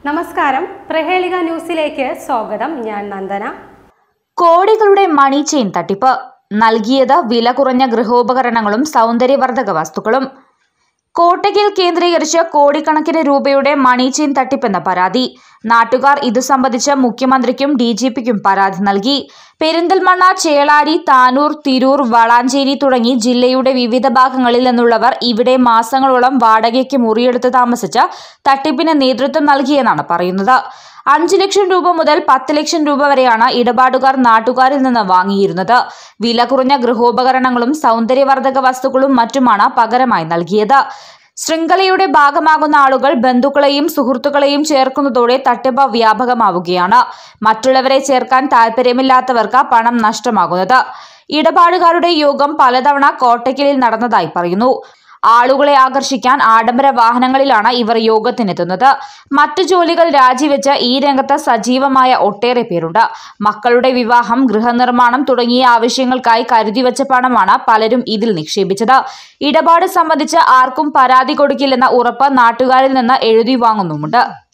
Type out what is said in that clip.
നമസ്കാരം പ്രഹേളിക ന്യൂസിലേക്ക് സ്വാഗതം ഞാൻ നന്ദന കോടികളുടെ മണി ചെയിൻ തട്ടിപ്പ് നൽകിയത് വില കുറഞ്ഞ ഗൃഹോപകരണങ്ങളും സൗന്ദര്യവർദ്ധക വസ്തുക്കളും കോട്ടയ്ക്കൽ കേന്ദ്രീകരിച്ച് കോടിക്കണക്കിന് രൂപയുടെ മണി ചെയിൻ തട്ടിപ്പെന്ന പരാതി നാട്ടുകാർ ഇതു സംബന്ധിച്ച് മുഖ്യമന്ത്രിക്കും ഡി ജി പിക്കും പരാതി നൽകി പെരിന്തൽമണ്ണ ചേളാരി താനൂർ തിരൂർ വളാഞ്ചേരി തുടങ്ങി ജില്ലയുടെ വിവിധ ഭാഗങ്ങളിൽ നിന്നുള്ളവർ ഇവിടെ മാസങ്ങളോളം വാടകയ്ക്ക് മുറിയെടുത്ത് താമസിച്ച് തട്ടിപ്പിന് നേതൃത്വം നൽകിയെന്നാണ് പറയുന്നത് അഞ്ചു ലക്ഷം രൂപ മുതൽ പത്ത് ലക്ഷം രൂപ വരെയാണ് ഇടപാടുകാർ നാട്ടുകാരിൽ നിന്ന് വാങ്ങിയിരുന്നത് വില കുറഞ്ഞ ഗൃഹോപകരണങ്ങളും സൗന്ദര്യവർദ്ധക വസ്തുക്കളും മറ്റുമാണ് പകരമായി നൽകിയത് ശൃംഖലയുടെ ഭാഗമാകുന്ന ആളുകൾ ബന്ധുക്കളെയും സുഹൃത്തുക്കളെയും ചേർക്കുന്നതോടെ തട്ടിപ്പ് വ്യാപകമാവുകയാണ് മറ്റുള്ളവരെ ചേർക്കാൻ താല്പര്യമില്ലാത്തവർക്ക് പണം നഷ്ടമാകുന്നത് ഇടപാടുകാരുടെ യോഗം പലതവണ കോട്ടയ്ക്കലിൽ നടന്നതായി പറയുന്നു ആളുകളെ ആകർഷിക്കാൻ ആഡംബര വാഹനങ്ങളിലാണ് ഇവർ യോഗത്തിനെത്തുന്നത് മറ്റു ജോലികൾ രാജിവെച്ച് ഈ രംഗത്ത് സജീവമായ ഒട്ടേറെ പേരുണ്ട് മക്കളുടെ വിവാഹം ഗൃഹനിർമ്മാണം തുടങ്ങിയ ആവശ്യങ്ങൾക്കായി കരുതിവെച്ച പണമാണ് പലരും ഇതിൽ നിക്ഷേപിച്ചത് ഇടപാട് സംബന്ധിച്ച് ആർക്കും പരാതി കൊടുക്കില്ലെന്ന ഉറപ്പ് നാട്ടുകാരിൽ നിന്ന് എഴുതി വാങ്ങുന്നുമുണ്ട്